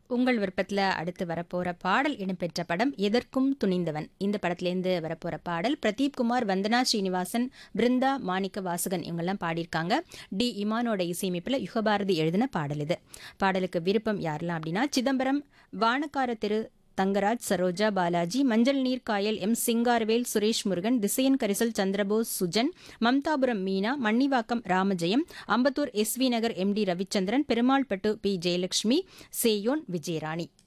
உங்கள் விருப்பத்தில் அடுத்து வரப்போற பாடல் இடம்பெற்ற படம் எதற்கும் துணிந்தவன் இந்த படத்துலேருந்து வரப்போற பாடல் பிரதீப் குமார் வந்தனா ஸ்ரீனிவாசன் பிருந்தா மாணிக்க வாசகன் இவங்கெல்லாம் பாடியிருக்காங்க டி இமானோட இசையமைப்பில் யுகபாரதி எழுதின பாடல் இது பாடலுக்கு விருப்பம் யாரெல்லாம் அப்படின்னா சிதம்பரம் வானக்கார திரு Thangaraj Saroja Balaji Manjal Neer Kayal M Singaravel Suresh Murugan Thisaiyan Karisal Chandrabose Sujan Mamtapuram Meena Mannivakkam Ramajayam Ambattur SV Nagar M D Ravichandran Perumalpattu P Jayalakshmi Seyon Vijayarani